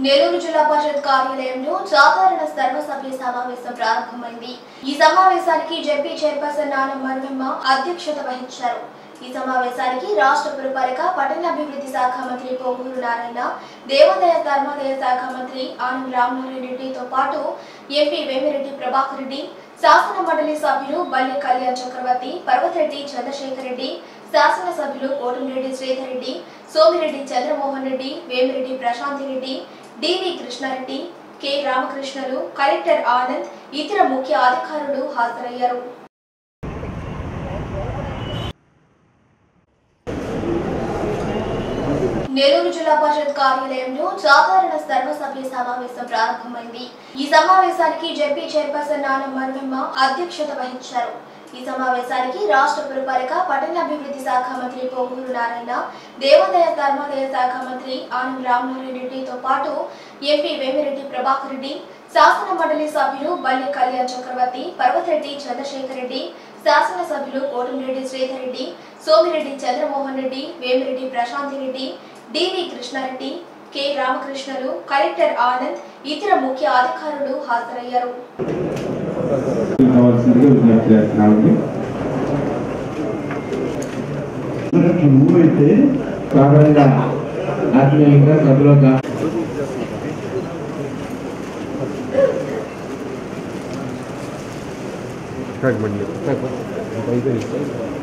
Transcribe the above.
నెల్లూరు జిల్లా పరిషత్ కార్యాలయంలో సాధారణ సర్వసభ్య సమావేశం ప్రారంభమైంది ఈ సమావేశానికి జెపీ చైర్పర్సన్ నానం మరువెమ్మ అధ్యక్షత వహించారు ఈ సమావేశానికి రాష్ట్ర పురపాలక పట్టణాభివృద్ధి శాఖ మంత్రి పోగూరు నారాయణ దేవాదాయ ధర్మాదాయ శాఖ మంత్రి ఆనం రామనారాయణ రెడ్డితో పాటు ఎంపీ వేమిరెడ్డి ప్రభాకర్ రెడ్డి శాసన మండలి సభ్యులు బల్లి కళ్యాణ్ చక్రవర్తి పర్వతరెడ్డి చంద్రశేఖర్ రెడ్డి శాసన సభ్యులు కోటంరెడ్డి శ్రీధర్ రెడ్డి సోమిరెడ్డి చంద్రమోహన్ రెడ్డి వేమిరెడ్డి ప్రశాంతి రెడ్డి డివి కృష్ణారెడ్డి కె రామకృష్ణలు కలెక్టర్ ఆనంద్ ఇతర ముఖ్య అధికారులు హాజరయ్యారు నెల్లూరు జిల్లా పరిషత్ కార్యాలయంలో సాధారణ సర్వసభ్య సమావేశం ప్రారంభమైంది ఈ సమావేశానికి జెపీ చైర్పర్సన్ నానం మరువెమ్మ అధ్యక్షత వహించారు ఈ సమావేశానికి రాష్ట్ర పురపాలక పట్టణాభివృద్ధి శాఖ మంత్రి పోగూరు నారాయణ దేవాదాయ ధర్మాదాయ శాఖ మంత్రి ఆనం రామనారాయణ రెడ్డితో పాటు ఎంపీ వేమిరెడ్డి ప్రభాకర్ రెడ్డి శాసన మండలి సభ్యులు బల్లి కళ్యాణ్ చక్రవర్తి పర్వతరెడ్డి చంద్రశేఖర్ రెడ్డి శాసన సభ్యులు కోటంరెడ్డి శ్రీధర్ రెడ్డి సోమిరెడ్డి చంద్రమోహన్ రెడ్డి వేమిరెడ్డి ప్రశాంతి రెడ్డి డివి కృష్ణారెడ్డి కె రామకృష్ణలు కలెక్టర్ ఆనంద్ ఇతర ముఖ్య అధికారులు హాజరయ్యారు కావాల్సిందిగా విజ్ఞప్తి చేస్తున్నామండి నువ్వు అయితే కారణంగా ఆత్మీయంగా సభలో గా- Fragment. Fragment.